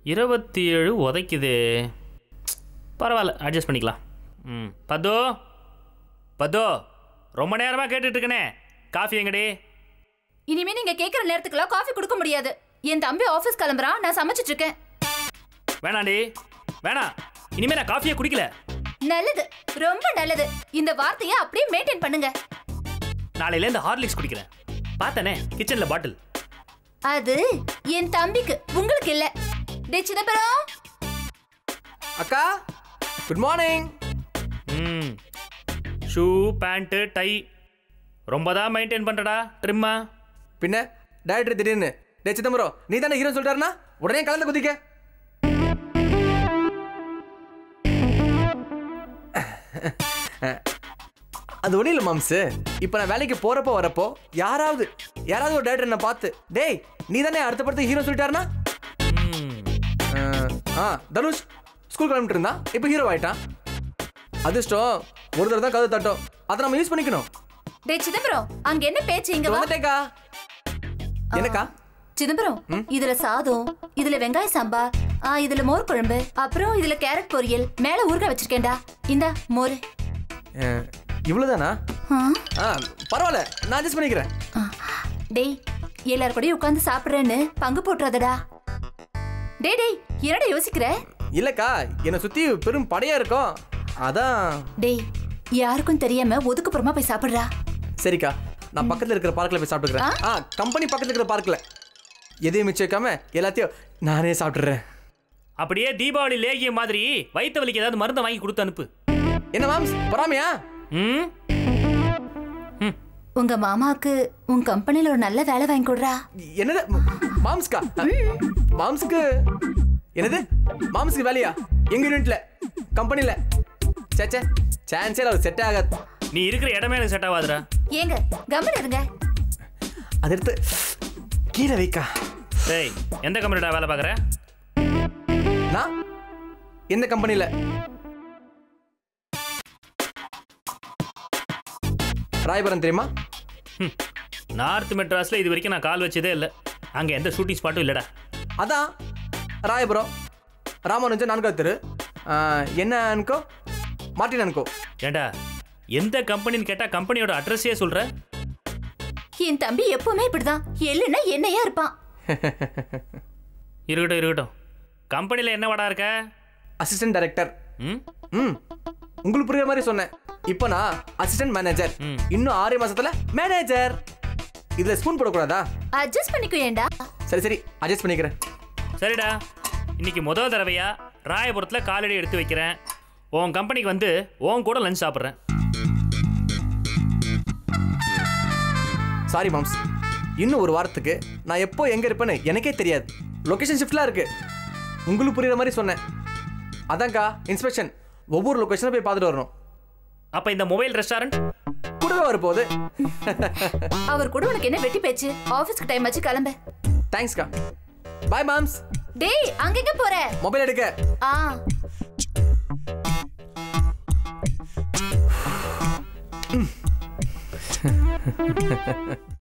இருபத்தி ஏழு உதைக்குது பரவாயில்ல அட்ஜஸ்ட் பண்ணிக்கலாம் ம் பத்தோ பத்தோ ரொம்ப நேரமாக கேட்டுட்ருக்கனே காஃபி எங்கடி இனிமே நீங்க கேக்குற நேரத்துக்குலாம் காஃபி கொடுக்க முடியாது என் தம்பி ஆபீஸ் கிளம்புறான் நான் சமைச்சிட்டு இருக்கேன் வேணாண்டி வேணாம் இனிமே நான் காஃபியே குடிக்கல நல்லது ரொம்ப நல்லது இந்த வார்த்தையை அப்படியே மெயின்டைன் பண்ணுங்க நாளையிலேருந்து ஹார்லிக்ஸ் குடிக்கிறேன் பார்த்தனே கிச்சனில் பாட்டில் அது என் தம்பிக்கு உங்களுக்கு இல்ல டே சிதம்பரம் அக்கா good morning hmm shoe pant tie ரொம்ப தான் மெயின்டைன் பண்ணுறடா ட்ரிம்மா பின்ன டைரக்டர் திடீர்னு டே சிதம்பரம் நீ தானே ஹீரோ சொல்லிட்டாருன்னா உடனே கலந்து குதிக்க அது ஒன்றும் இல்லை மாம்ஸு இப்போ நான் வேலைக்கு போகிறப்போ வரப்போ யாராவது யாராவது ஒரு டேரக்டர் என்னை பார்த்து டேய் நீ தானே அடுத்த படத்துக்கு ஹீரோ சொல்லிட்டாருன்னா ம் அஹ், ஆ தனுஷ் ஸ்கூல் கிளம்பிட்டு இருந்தான் இப்போ ஹீரோ ஆயிட்டான் அதிர்ஷ்டம் ஒரு தடவை தான் கதவு தட்டும் அதை நம்ம யூஸ் பண்ணிக்கணும் டே சிதம்பரம் அங்க என்ன பேச்சு இங்க வா வந்துட்டேக்கா என்னக்கா சிதம்பரம் இதுல சாதம் இதுல வெங்காய சாம்பார் ஆ இதுல மோர் குழம்பு அப்புறம் இதுல கேரட் பொரியல் மேல ஊறுகாய் வச்சிருக்கேன்டா இந்தா மோர் அஹ், இவ்வளவுதானா ஆ, ஆ பரவாயில்ல நான் அட்ஜஸ்ட் பண்ணிக்கிறேன் ஆ. டேய் எல்லார் கூடயும் உட்கார்ந்து சாப்பிடுறேன்னு பங்கு போட்டுறாதடா டேய் டேய் என்னடா யோசிக்கிற இல்லக்கா என்னை சுத்தி பெரும் படையா இருக்கும் அதான் டேய் யாருக்கும் தெரியாம ஒதுக்குப்புறமா போய் சாப்பிடுறா சரிக்கா நான் பக்கத்துல இருக்கிற பார்க்ல போய் சாப்பிட்டுக்கிறேன் ஆ கம்பெனி பக்கத்துல இருக்கிற பார்க்ல எதையும் மிச்சம் வைக்காம எல்லாத்தையும் நானே சாப்பிட்டுறேன் அப்படியே தீபாவளி லேகிய மாதிரி வயிற்று வலிக்கு ஏதாவது மருந்தை வாங்கி கொடுத்து அனுப்பு என்ன மாம்ஸ் பொறாமையா ம் உங்க மாமாவுக்கு உன் கம்பெனில ஒரு நல்ல வேலை வாங்கி கொடுறா என்னது மாம்ஸ்கா மாம்ஸ்க்கு என்னது மாம்ஸ்க்கு வேலையா எங்க யூனிட்ல கம்பெனில சேச்சே சான்ஸே அவர் செட் ஆகாது நீ இருக்கிற இடமே எனக்கு செட் ஆகாதுடா ஏங்க கம்மன் இருங்க அதை எடுத்து கீழே வைக்கா டேய் எந்த கம்பெனிடா வேலை பார்க்குற நான் எந்த கம்பெனில ராயபுரம் தெரியுமா ம் நார்த் மெட்ராஸில் இது வரைக்கும் நான் கால் வச்சதே இல்லை அங்கே எந்த ஷூட்டிங் ஸ்பாட்டும் இல்லைடா அதான் ராயபுரம் ராமானுஜன் நான்காவது தெரு ஆ, என்ன அனுக்கோ மார்ட்டின் அனுக்கோ ஏண்டா எந்த கம்பெனின்னு கேட்டால் கம்பெனியோட அட்ரஸே சொல்கிற என் தம்பி எப்பவுமே இப்படிதான் எள்ளுன்னா என்னையா இருப்பான் இருக்கட்டும் இருக்கட்டும் கம்பெனியில் என்ன வடா இருக்க அசிஸ்டன்ட் டைரக்டர் ம் ம் உங்களுக்கு புரியுற மாதிரி சொன்னேன் இப்போ நான் அசிஸ்டன்ட் மேனேஜர் ம். இன்னும் ஆறு மாசத்துல மேனேஜர் இதுல ஸ்பூன் போடக்கூடாதா அட்ஜஸ்ட் பண்ணிக்கோ ஏண்டா சரி சரி அட்ஜஸ்ட் பண்ணிக்கிறேன் சரிடா இன்னைக்கு முதல் தடவையா ராயபுரத்தில் காலடி எடுத்து வைக்கிறேன் உன் கம்பெனிக்கு வந்து உன் கூட லஞ்ச் சாப்பிட்றேன் சாரி மாம்ஸ் இன்னும் ஒரு வாரத்துக்கு நான் எப்போ எங்க இருப்பேன்னு எனக்கே தெரியாது லொகேஷன் ஷிஃப்ட்லாம் இருக்கு உங்களுக்கு புரியுற மாதிரி சொன்னேன் அதான்க்கா இன்ஸ்பெக்ஷன் ஒவ்வொரு லொகேஷனும் போய் பார்த்துட்டு வரணும் அப்போ இந்த மொபைல் ரெஸ்டாரண்ட் கூடவே வரப்போகுது அவர் கூட உனக்கு என்ன வெட்டி பேச்சு ஆபீஸ்க்கு டைம் ஆச்சு கிளம்பு தேங்க்ஸ்க்கா பாய் மாம்ஸ் டேய் அங்கங்க போற மொபைல் எடுக்க ஆ